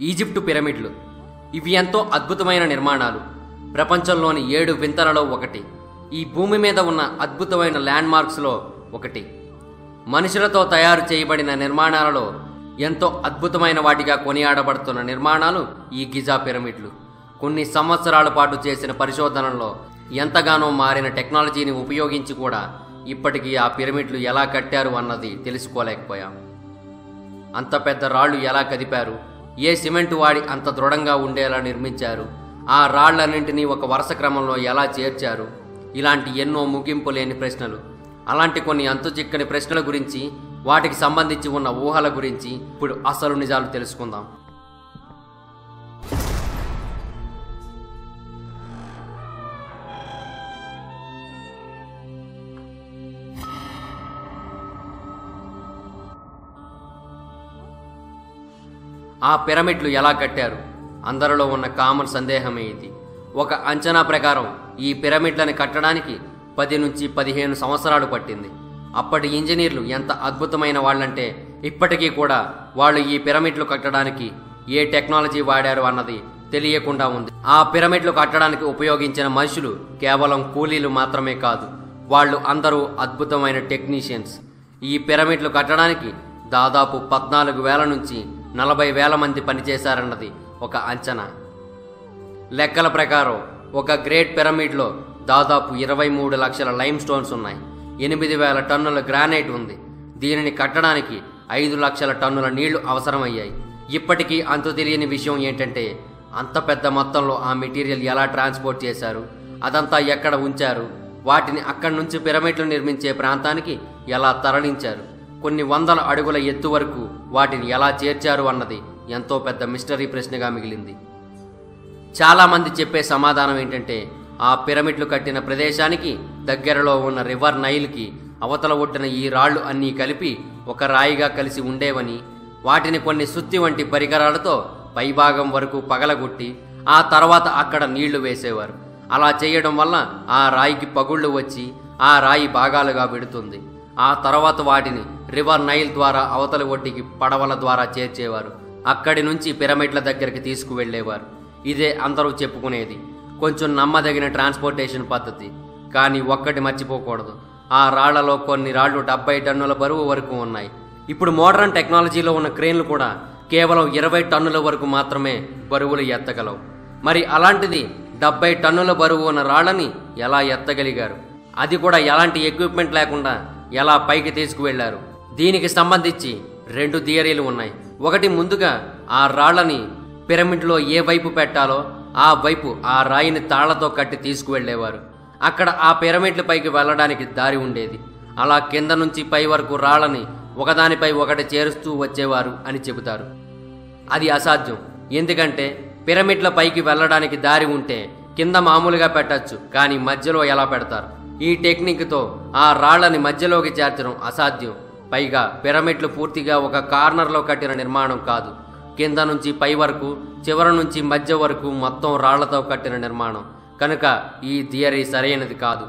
Egypt పిరమిడ్లు ఇవి ఎంతో అద్భుతమైన నిర్మాణాలు ప్రపంచంలోని ఏడు వింతలలో ఒకటి ఈ భూమి మీద ఉన్న అద్భుతమైన ల్యాండ్ మార్క్స్లో ఒకటి మనుషులతో తయారు చేయబడిన నిర్మాణాలలో ఎంతో అద్భుతమైన వాటిగా కొనియాడబడుతున్న నిర్మాణాలు ఈ గిజా పిరమిడ్లు కొన్ని సంవత్సరాల పాటు చేసిన పరిశోధనల్లో ఎంతగానో మారిన టెక్నాలజీని ఉపయోగించి కూడా ఇప్పటికీ ఆ పిరమిడ్లు ఎలా కట్టారు అన్నది తెలుసుకోలేకపోయాం అంత పెద్ద రాళ్ళు ఎలా కదిపారు ఏ సిమెంట్ వాడి అంత దృఢంగా ఉండేలా నిర్మించారు ఆ రాళ్లన్నింటినీ ఒక వరుస క్రమంలో ఎలా చేర్చారు ఇలాంటి ఎన్నో ముగింపు లేని ప్రశ్నలు అలాంటి కొన్ని అంతు చిక్కని ప్రశ్నల గురించి వాటికి సంబంధించి ఉన్న ఊహల గురించి ఇప్పుడు అసలు నిజాలు తెలుసుకుందాం ఆ పిరమిడ్లు ఎలా కట్టారు అందరిలో ఉన్న కామన్ సందేహమే ఇది ఒక అంచనా ప్రకారం ఈ పిరమిడ్లను కట్టడానికి పది నుంచి పదిహేను సంవత్సరాలు పట్టింది అప్పటి ఇంజనీర్లు ఎంత అద్భుతమైన వాళ్ళంటే ఇప్పటికీ కూడా వాళ్ళు ఈ పిరమిడ్లు కట్టడానికి ఏ టెక్నాలజీ వాడారు అన్నది తెలియకుండా ఉంది ఆ పిరమిడ్లు కట్టడానికి ఉపయోగించిన మనుషులు కేవలం కూలీలు మాత్రమే కాదు వాళ్ళు అందరూ అద్భుతమైన టెక్నీషియన్స్ ఈ పిరమిడ్లు కట్టడానికి దాదాపు పద్నాలుగు వేల నుంచి నలభై వేల మంది పనిచేశారన్నది ఒక అంచనా లెక్కల ప్రకారం ఒక గ్రేట్ పిరమిడ్లో దాదాపు ఇరవై మూడు లక్షల లైమ్ స్టోన్స్ ఉన్నాయి ఎనిమిది వేల టన్నుల గ్రానైట్ ఉంది దీనిని కట్టడానికి ఐదు లక్షల టన్నుల నీళ్లు అవసరమయ్యాయి ఇప్పటికీ అంతు తెలియని విషయం ఏంటంటే అంత పెద్ద మొత్తంలో ఆ మెటీరియల్ ఎలా ట్రాన్స్పోర్ట్ చేశారు అదంతా ఎక్కడ ఉంచారు వాటిని అక్కడి నుంచి పిరమిడ్లు నిర్మించే ప్రాంతానికి ఎలా తరలించారు కొన్ని వందల అడుగుల ఎత్తు వరకు వాటిని ఎలా చేర్చారు అన్నది ఎంతో పెద్ద మిస్టరీ ప్రశ్నగా మిగిలింది చాలా మంది చెప్పే సమాధానం ఏంటంటే ఆ పిరమిడ్లు కట్టిన ప్రదేశానికి దగ్గరలో ఉన్న రివర్ నైల్కి అవతల ఒడ్డున ఈ రాళ్లు అన్నీ కలిపి ఒక రాయిగా కలిసి ఉండేవని వాటిని కొన్ని సుత్తి వంటి పరికరాలతో పైభాగం వరకు పగలగొట్టి ఆ తర్వాత అక్కడ నీళ్లు వేసేవారు అలా చేయడం వల్ల ఆ రాయికి పగుళ్ళు వచ్చి ఆ రాయి భాగాలుగా విడుతుంది ఆ తర్వాత వాటిని రివర్ నైల్ ద్వారా అవతలి ఒడ్డుకి పడవల ద్వారా చేర్చేవారు అక్కడి నుంచి పిరమిడ్ల దగ్గరికి తీసుకువెళ్ళేవారు ఇదే అందరూ చెప్పుకునేది కొంచెం నమ్మదగిన ట్రాన్స్పోర్టేషన్ పద్ధతి కానీ ఒక్కటి మర్చిపోకూడదు ఆ రాళ్లలో కొన్ని రాళ్లు డెబ్బై టన్నుల బరువు వరకు ఉన్నాయి ఇప్పుడు మోడర్న్ టెక్నాలజీలో ఉన్న క్రేన్లు కూడా కేవలం ఇరవై టన్నుల వరకు మాత్రమే బరువులు ఎత్తగలవు మరి అలాంటిది డెబ్బై టన్నుల బరువు ఉన్న రాళ్ళని ఎలా ఎత్తగలిగారు అది కూడా ఎలాంటి ఎక్విప్మెంట్ లేకుండా ఎలా పైకి తీసుకువెళ్లారు దీనికి సంబంధించి రెండు థియరీలు ఉన్నాయి ఒకటి ముందుగా ఆ రాళ్ళని పిరమిడ్లో ఏ వైపు పెట్టాలో ఆ వైపు ఆ రాయిని తాళ్లతో కట్టి తీసుకువెళ్లేవారు అక్కడ ఆ పిరమిడ్ల పైకి వెళ్ళడానికి దారి ఉండేది అలా కింద నుంచి పై వరకు రాళ్ళని ఒకదానిపై ఒకటి చేరుస్తూ వచ్చేవారు అని చెబుతారు అది అసాధ్యం ఎందుకంటే పిరమిడ్ల పైకి వెళ్ళడానికి దారి ఉంటే కింద మామూలుగా పెట్టచ్చు కానీ మధ్యలో ఎలా పెడతారు ఈ టెక్నిక్తో ఆ రాళ్లని మధ్యలోకి చేర్చడం అసాధ్యం పైగా పిరమిడ్లు పూర్తిగా ఒక కార్నర్లో కట్టిన నిర్మాణం కాదు కింద నుంచి పై వరకు చివర నుంచి మధ్య వరకు మొత్తం రాళ్లతో కట్టిన నిర్మాణం కనుక ఈ థియరీ సరైనది కాదు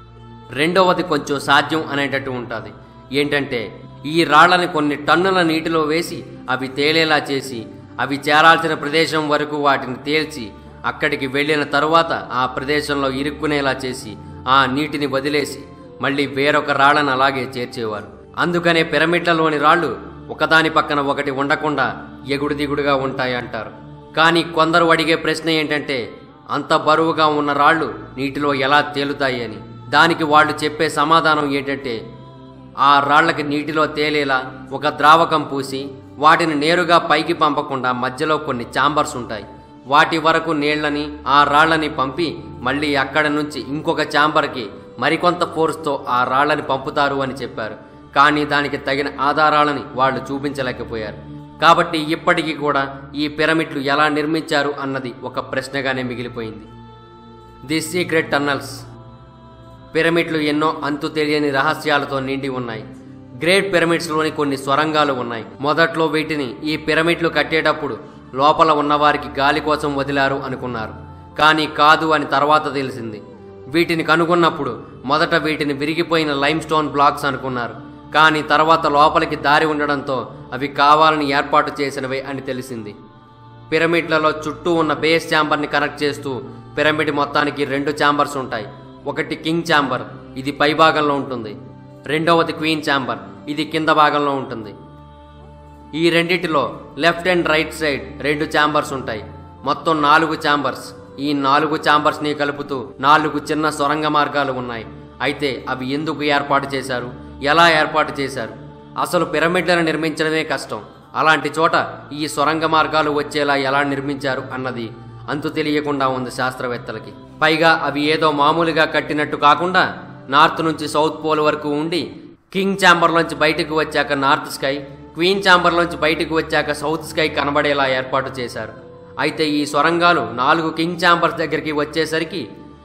రెండవది కొంచెం సాధ్యం అనేటట్టు ఉంటుంది ఏంటంటే ఈ రాళ్లని కొన్ని టన్నుల నీటిలో వేసి అవి తేలేలా చేసి అవి చేరాల్సిన ప్రదేశం వరకు వాటిని తేల్చి అక్కడికి వెళ్ళిన తరువాత ఆ ప్రదేశంలో ఇరుక్కునేలా చేసి ఆ నీటిని వదిలేసి మళ్ళీ వేరొక రాళ్లను అలాగే చేర్చేవారు అందుకనే పిరమిడ్లలోని రాళ్ళు ఒకదాని పక్కన ఒకటి ఉండకుండా ఎగుడు దిగుడుగా ఉంటాయంటారు కానీ కొందరు అడిగే ప్రశ్న ఏంటంటే అంత బరువుగా ఉన్న రాళ్ళు నీటిలో ఎలా తేలుతాయి అని దానికి వాళ్ళు చెప్పే సమాధానం ఏంటంటే ఆ రాళ్లకి నీటిలో తేలేలా ఒక ద్రావకం పూసి వాటిని నేరుగా పైకి పంపకుండా మధ్యలో కొన్ని చాంబర్స్ ఉంటాయి వాటి వరకు నీళ్లని ఆ రాళ్లని పంపి మళ్ళీ అక్కడ నుంచి ఇంకొక చాంబర్కి మరికొంత ఫోర్స్తో ఆ రాళ్లని పంపుతారు అని చెప్పారు కానీ దానికి తగిన ఆధారాలని వాళ్ళు చూపించలేకపోయారు కాబట్టి ఇప్పటికీ కూడా ఈ పిరమిడ్లు ఎలా నిర్మించారు అన్నది ఒక ప్రశ్నగానే మిగిలిపోయింది ది సీక్రెట్ టన్నల్స్ పిరమిడ్లు ఎన్నో అంతు తెలియని రహస్యాలతో నిండి ఉన్నాయి గ్రేట్ పిరమిడ్స్లోని కొన్ని స్వరంగాలు ఉన్నాయి మొదట్లో వీటిని ఈ పిరమిడ్లు కట్టేటప్పుడు లోపల ఉన్నవారికి గాలి కోసం వదిలారు అనుకున్నారు కానీ కాదు అని తర్వాత తెలిసింది వీటిని కనుగొన్నప్పుడు మొదట వీటిని విరిగిపోయిన లైమ్ స్టోన్ బ్లాక్స్ అనుకున్నారు కానీ తర్వాత లోపలికి దారి ఉండడంతో అవి కావాలని ఏర్పాటు చేసినవే అని తెలిసింది పిరమిడ్లలో చుట్టూ ఉన్న బేస్ ఛాంబర్ని కనెక్ట్ చేస్తూ పిరమిడ్ మొత్తానికి రెండు ఛాంబర్స్ ఉంటాయి ఒకటి కింగ్ ఛాంబర్ ఇది పై భాగంలో ఉంటుంది రెండవది క్వీన్ ఛాంబర్ ఇది కింద భాగంలో ఉంటుంది ఈ రెండిటిలో లెఫ్ట్ అండ్ రైట్ సైడ్ రెండు ఛాంబర్స్ ఉంటాయి మొత్తం నాలుగు ఛాంబర్స్ ఈ నాలుగు ఛాంబర్స్ని కలుపుతూ నాలుగు చిన్న సొరంగ మార్గాలు ఉన్నాయి అయితే అవి ఎందుకు ఏర్పాటు చేశారు ఎలా ఏర్పాటు చేశారు అసలు పిరమిడ్లను నిర్మించడమే కష్టం అలాంటి చోట ఈ సొరంగ మార్గాలు వచ్చేలా ఎలా నిర్మించారు అన్నది అంతు తెలియకుండా ఉంది శాస్త్రవేత్తలకి పైగా అవి ఏదో మామూలుగా కట్టినట్టు కాకుండా నార్త్ నుంచి సౌత్ పోల్ వరకు ఉండి కింగ్ ఛాంబర్లోంచి బయటకు వచ్చాక నార్త్ స్కై క్వీన్ ఛాంబర్లోంచి బయటకు వచ్చాక సౌత్ స్కై కనబడేలా ఏర్పాటు చేశారు అయితే ఈ సొరంగాలు నాలుగు కింగ్ ఛాంబర్స్ దగ్గరికి వచ్చేసరికి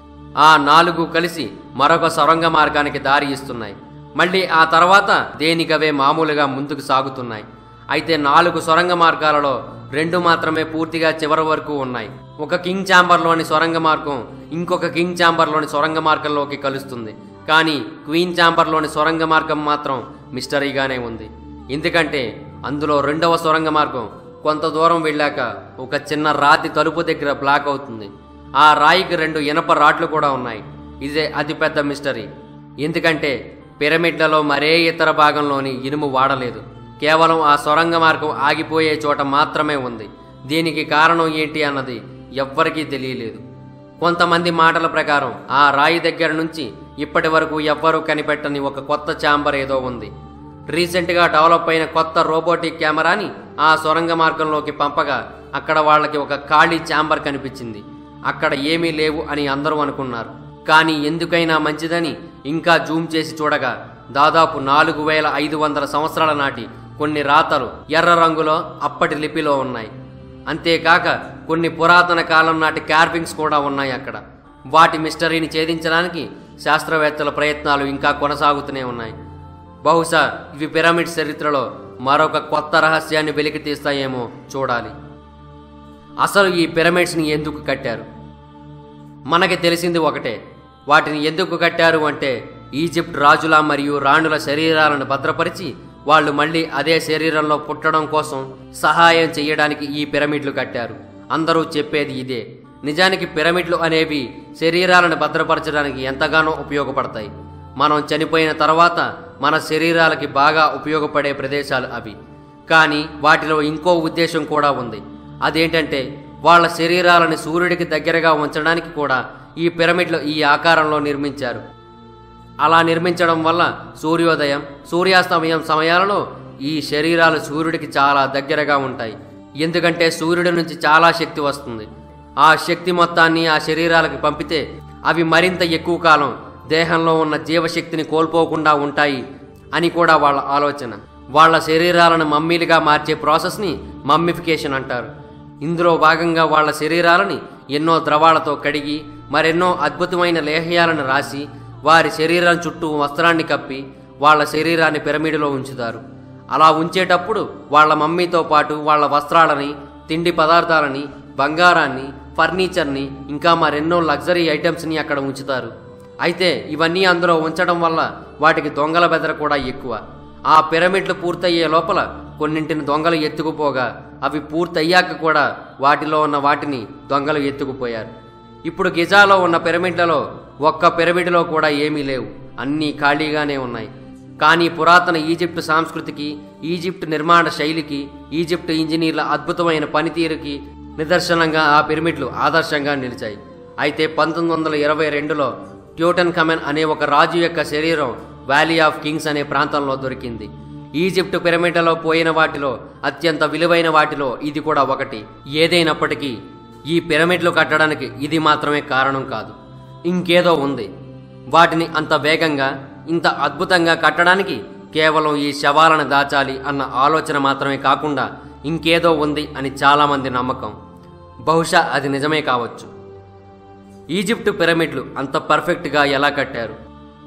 ఆ నాలుగు కలిసి మరొక సొరంగ మార్గానికి దారి ఇస్తున్నాయి మళ్ళీ ఆ తర్వాత దేనికవే మామూలుగా ముందుకు సాగుతున్నాయి అయితే నాలుగు సొరంగ మార్గాలలో రెండు మాత్రమే పూర్తిగా చివరి వరకు ఉన్నాయి ఒక కింగ్ ఛాంబర్లోని సొరంగ మార్గం ఇంకొక కింగ్ ఛాంబర్లోని సొరంగ మార్గంలోకి కలుస్తుంది కానీ క్వీన్ ఛాంబర్లోని సొరంగ మార్గం మాత్రం మిస్టరీగానే ఉంది ఎందుకంటే అందులో రెండవ సొరంగ మార్గం కొంత దూరం వెళ్ళాక ఒక చిన్న రాతి తలుపు దగ్గర బ్లాక్ అవుతుంది ఆ రాయికి రెండు ఇనప రాట్లు కూడా ఉన్నాయి ఇదే అతిపెద్ద మిస్టరీ ఎందుకంటే పిరమిడ్లలో మరే ఇతర భాగంలోని ఇనుము వాడలేదు కేవలం ఆ సొరంగ మార్గం ఆగిపోయే చోట మాత్రమే ఉంది దీనికి కారణం ఏంటి అన్నది ఎవ్వరికీ తెలియలేదు కొంతమంది మాటల ప్రకారం ఆ రాయి దగ్గర నుంచి ఇప్పటి వరకు ఎవ్వరూ కనిపెట్టని ఒక కొత్త ఛాంబర్ ఏదో ఉంది రీసెంట్గా డెవలప్ అయిన కొత్త రోబోటిక్ కెమెరాని ఆ సొరంగ మార్గంలోకి పంపగా అక్కడ వాళ్ళకి ఒక ఖాళీ ఛాంబర్ కనిపించింది అక్కడ ఏమీ లేవు అని అందరూ అనుకున్నారు కానీ ఎందుకైనా మంచిదని ఇంకా జూమ్ చేసి చూడగా దాదాపు నాలుగు వేల ఐదు వందల సంవత్సరాల నాటి కొన్ని రాతలు ఎర్ర రంగులో అప్పటి లిపిలో ఉన్నాయి అంతేకాక కొన్ని పురాతన కాలం నాటి కార్వింగ్స్ కూడా ఉన్నాయి అక్కడ వాటి మిస్టరీని ఛేదించడానికి శాస్త్రవేత్తల ప్రయత్నాలు ఇంకా కొనసాగుతూనే ఉన్నాయి బహుశా ఇవి పిరమిడ్ చరిత్రలో మరొక కొత్త రహస్యాన్ని వెలికి తీస్తాయేమో చూడాలి అసలు ఈ పిరమిడ్స్ని ఎందుకు కట్టారు మనకి తెలిసింది ఒకటే వాటిని ఎందుకు కట్టారు అంటే ఈజిప్ట్ రాజుల మరియు రాణుల శరీరాలను భద్రపరిచి వాళ్ళు మళ్ళీ అదే శరీరంలో పుట్టడం కోసం సహాయం చేయడానికి ఈ పిరమిడ్లు కట్టారు అందరూ చెప్పేది ఇదే నిజానికి పిరమిడ్లు అనేవి శరీరాలను భద్రపరచడానికి ఎంతగానో ఉపయోగపడతాయి మనం చనిపోయిన తర్వాత మన శరీరాలకి బాగా ఉపయోగపడే ప్రదేశాలు అవి కానీ వాటిలో ఇంకో ఉద్దేశం కూడా ఉంది అదేంటంటే వాళ్ళ శరీరాలను సూర్యుడికి దగ్గరగా ఉంచడానికి కూడా ఈ పిరమిడ్లు ఈ ఆకారంలో నిర్మించారు అలా నిర్మించడం వల్ల సూర్యోదయం సూర్యాస్తమయం సమయాలలో ఈ శరీరాలు సూర్యుడికి చాలా దగ్గరగా ఉంటాయి ఎందుకంటే సూర్యుడి నుంచి చాలా శక్తి వస్తుంది ఆ శక్తి మొత్తాన్ని ఆ శరీరాలకు పంపితే అవి మరింత ఎక్కువ కాలం దేహంలో ఉన్న జీవశక్తిని కోల్పోకుండా ఉంటాయి అని కూడా వాళ్ళ ఆలోచన వాళ్ళ శరీరాలను మమ్మీలుగా మార్చే ప్రాసెస్ని మమ్మిఫికేషన్ అంటారు ఇందులో భాగంగా వాళ్ళ శరీరాలని ఎన్నో ద్రవాలతో కడిగి మరెన్నో అద్భుతమైన లేహ్యాలను రాసి వారి శరీరం చుట్టూ వస్త్రాన్ని కప్పి వాళ్ళ శరీరాన్ని పిరమిడ్లో ఉంచుతారు అలా ఉంచేటప్పుడు వాళ్ళ మమ్మీతో పాటు వాళ్ళ వస్త్రాలని తిండి పదార్థాలని బంగారాన్ని ఫర్నిచర్ని ఇంకా మరెన్నో లగ్జరీ ఐటమ్స్ని అక్కడ ఉంచుతారు అయితే ఇవన్నీ అందులో ఉంచడం వల్ల వాటికి దొంగల బెదర కూడా ఎక్కువ ఆ పిరమిడ్లు పూర్తయ్యే లోపల కొన్నింటిని దొంగలు ఎత్తుకుపోగా అవి పూర్తయ్యాక కూడా వాటిలో ఉన్న వాటిని దొంగలు ఎత్తుకుపోయారు ఇప్పుడు గిజాలో ఉన్న పిరమిడ్లలో ఒక్క పిరమిడ్లో కూడా ఏమీ లేవు అన్నీ ఖాళీగానే ఉన్నాయి కానీ పురాతన ఈజిప్ట్ సంస్కృతికి ఈజిప్ట్ నిర్మాణ శైలికి ఈజిప్ట్ ఇంజనీర్ల అద్భుతమైన పనితీరుకి నిదర్శనంగా ఆ పిరమిడ్లు ఆదర్శంగా నిలిచాయి అయితే పంతొమ్మిది వందల ఇరవై రెండులో ట్యూటన్ కమెన్ అనే ఒక రాజు యొక్క శరీరం వ్యాలీ ఆఫ్ కింగ్స్ అనే ప్రాంతంలో దొరికింది ఈజిప్ట్ పిరమిడ్లలో పోయిన వాటిలో అత్యంత విలువైన వాటిలో ఇది కూడా ఒకటి ఏదైనప్పటికీ ఈ పిరమిడ్లు కట్టడానికి ఇది మాత్రమే కారణం కాదు ఇంకేదో ఉంది వాటిని అంత వేగంగా ఇంత అద్భుతంగా కట్టడానికి కేవలం ఈ శవాలను దాచాలి అన్న ఆలోచన మాత్రమే కాకుండా ఇంకేదో ఉంది అని చాలామంది నమ్మకం బహుశా అది నిజమే కావచ్చు ఈజిప్టు పిరమిడ్లు అంత పర్ఫెక్ట్గా ఎలా కట్టారు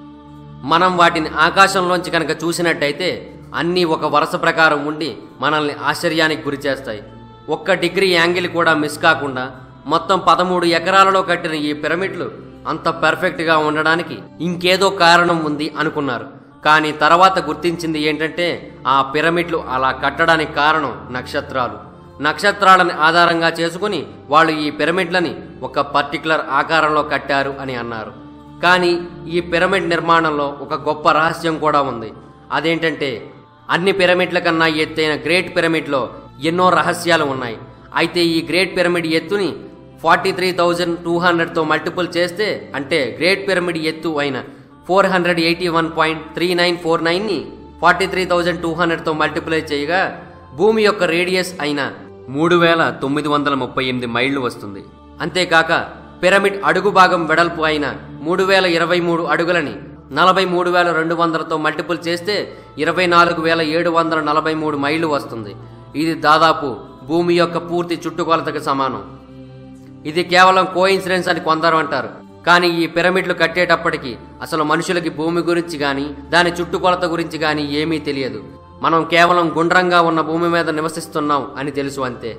మనం వాటిని ఆకాశంలోంచి కనుక చూసినట్టయితే అన్నీ ఒక వరుస ప్రకారం ఉండి మనల్ని ఆశ్చర్యానికి గురి చేస్తాయి ఒక్క డిగ్రీ యాంగిల్ కూడా మిస్ కాకుండా మొత్తం పదమూడు ఎకరాలలో కట్టిన ఈ పిరమిడ్లు అంత పర్ఫెక్ట్గా ఉండడానికి ఇంకేదో కారణం ఉంది అనుకున్నారు కానీ తర్వాత గుర్తించింది ఏంటంటే ఆ పిరమిడ్లు అలా కట్టడానికి కారణం నక్షత్రాలు నక్షత్రాలను ఆధారంగా చేసుకుని వాళ్ళు ఈ పిరమిడ్లని ఒక పర్టికులర్ ఆకారంలో కట్టారు అని అన్నారు కానీ ఈ పిరమిడ్ నిర్మాణంలో ఒక గొప్ప రహస్యం కూడా ఉంది అదేంటంటే అన్ని పిరమిడ్ల కన్నా ఎత్తైన గ్రేట్ పిరమిడ్లో ఎన్నో రహస్యాలు ఉన్నాయి అయితే ఈ గ్రేట్ పిరమిడ్ ఎత్తుని ఫార్టీ త్రీ థౌజండ్ టూ హండ్రెడ్తో మల్టిపుల్ చేస్తే అంటే గ్రేట్ పిరమిడ్ ఎత్తు అయిన four hundred eighty one point three nine four నైన్ని ఫార్టీ త్రీ థౌజండ్ టూ హండ్రెడ్తో మల్టిప్లై చేయగా భూమి యొక్క రేడియస్ అయిన మూడు వేల తొమ్మిది వందల ముప్పై ఎనిమిది మైళ్ళు వస్తుంది అంతేకాక పిరమిడ్ అడుగు భాగం వెడల్పు అయిన మూడు వేల ఇరవై మూడు అడుగులని నలభై మూడు వేల రెండు వందలతో మల్టిపుల్ చేస్తే ఇరవై నాలుగు వేల ఏడు వందల నలభై మూడు మైళ్ళు వస్తుంది ఇది దాదాపు భూమి యొక్క పూర్తి చుట్టుకొలతకు సమానం ఇది కేవలం కోఇన్సిడెన్స్ అని కొందరు అంటారు కానీ ఈ పిరమిడ్లు కట్టేటప్పటికి అసలు మనుషులకి భూమి గురించి కానీ దాని చుట్టుకొలత గురించి కానీ ఏమీ తెలియదు మనం కేవలం గుండ్రంగా ఉన్న భూమి మీద నివసిస్తున్నాం అని తెలుసు అంతే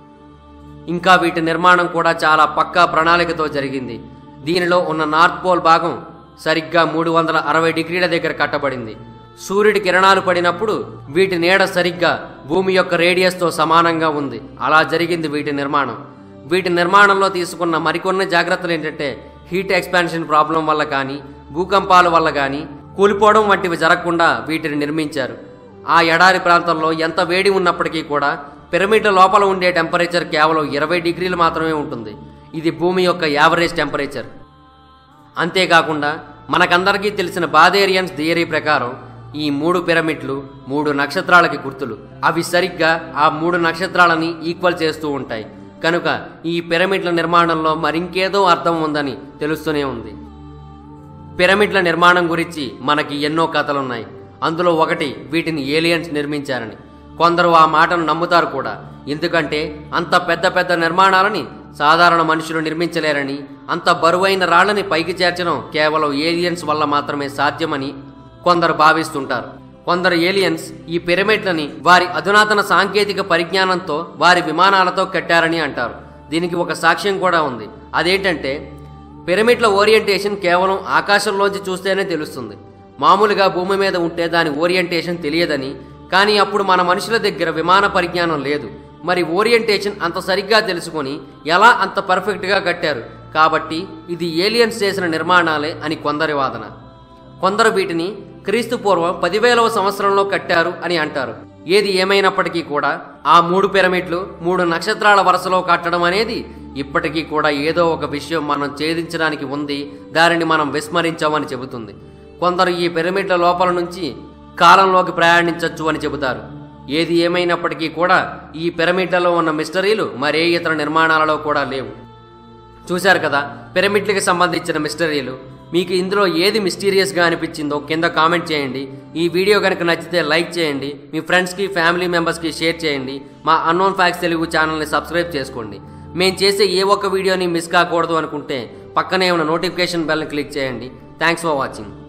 ఇంకా వీటి నిర్మాణం కూడా చాలా పక్కా ప్రణాళికతో జరిగింది దీనిలో ఉన్న నార్త్ పోల్ భాగం సరిగ్గా మూడు వందల అరవై డిగ్రీల దగ్గర కట్టబడింది సూర్యుడి కిరణాలు పడినప్పుడు వీటి నీడ సరిగ్గా భూమి యొక్క రేడియస్తో సమానంగా ఉంది అలా జరిగింది వీటి నిర్మాణం వీటి నిర్మాణంలో తీసుకున్న మరికొన్ని జాగ్రత్తలు ఏంటంటే హీట్ ఎక్స్పాన్షన్ ప్రాబ్లం వల్ల కానీ భూకంపాల వల్ల కానీ కూలిపోవడం వంటివి జరగకుండా వీటిని నిర్మించారు ఆ ఎడారి ప్రాంతంలో ఎంత వేడి ఉన్నప్పటికీ కూడా పిరమిడ్ల లోపల ఉండే టెంపరేచర్ కేవలం ఇరవై డిగ్రీలు మాత్రమే ఉంటుంది ఇది భూమి యొక్క యావరేజ్ టెంపరేచర్ అంతేకాకుండా మనకందరికీ తెలిసిన బాదేరియన్స్ థియరీ ప్రకారం ఈ మూడు పిరమిడ్లు మూడు నక్షత్రాలకి గుర్తులు అవి సరిగ్గా ఆ మూడు నక్షత్రాలని ఈక్వల్ చేస్తూ ఉంటాయి కనుక ఈ పిరమిడ్ల నిర్మాణంలో మరింకేదో అర్థం ఉందని తెలుస్తూనే ఉంది పిరమిడ్ల నిర్మాణం గురించి మనకి ఎన్నో కథలున్నాయి అందులో ఒకటి వీటిని ఏలియన్స్ నిర్మించారని కొందరు ఆ మాటను నమ్ముతారు కూడా ఎందుకంటే అంత పెద్ద పెద్ద నిర్మాణాలని సాధారణ మనుషులు నిర్మించలేరని అంత బరువైన రాళ్లని పైకి చేర్చడం కేవలం ఏలియన్స్ వల్ల మాత్రమే సాధ్యమని కొందరు భావిస్తుంటారు కొందరు ఏలియన్స్ ఈ పిరమిడ్లని వారి అధునాతన సాంకేతిక పరిజ్ఞానంతో వారి విమానాలతో కట్టారని అంటారు దీనికి ఒక సాక్ష్యం కూడా ఉంది అదేంటంటే పిరమిడ్ల ఓరియంటేషన్ కేవలం ఆకాశంలోంచి చూస్తేనే తెలుస్తుంది మామూలుగా భూమి మీద ఉంటే దాని ఓరియంటేషన్ తెలియదని కానీ అప్పుడు మన మనుషుల దగ్గర విమాన పరిజ్ఞానం లేదు మరి ఓరియంటేషన్ అంత సరిగ్గా తెలుసుకొని ఎలా అంత పర్ఫెక్ట్గా కట్టారు కాబట్టి ఇది ఏలియన్స్ చేసిన నిర్మాణాలే అని కొందరి వాదన కొందరు వీటిని క్రీస్తు పూర్వం పదివేలవ సంవత్సరంలో కట్టారు అని అంటారు ఏది ఏమైనప్పటికీ కూడా ఆ మూడు పిరమిడ్లు మూడు నక్షత్రాల వరుసలో కట్టడం అనేది ఇప్పటికీ కూడా ఏదో ఒక విషయం మనం ఛేదించడానికి ఉంది దానిని మనం విస్మరించామని చెబుతుంది కొందరు ఈ పిరమిడ్ల లోపల నుంచి కాలంలోకి ప్రయాణించవచ్చు అని చెబుతారు ఏది ఏమైనప్పటికీ కూడా ఈ పిరమిడ్లలో ఉన్న మిస్టరీలు మరే ఇతర నిర్మాణాలలో కూడా లేవు చూశారు కదా పిరమిడ్లకి సంబంధించిన మిస్టరీలు మీకు ఇందులో ఏది మిస్టీరియస్గా అనిపించిందో కింద కామెంట్ చేయండి ఈ వీడియో కనుక నచ్చితే లైక్ చేయండి మీ ఫ్రెండ్స్కి ఫ్యామిలీ మెంబర్స్కి షేర్ చేయండి మా అన్నోన్ ఫ్యాక్స్ తెలుగు ఛానల్ని సబ్స్క్రైబ్ చేసుకోండి మేము చేసే ఏ ఒక్క వీడియోని మిస్ కాకూడదు అనుకుంటే పక్కనే ఉన్న నోటిఫికేషన్ బెల్ని క్లిక్ చేయండి థ్యాంక్స్ ఫర్ వాచింగ్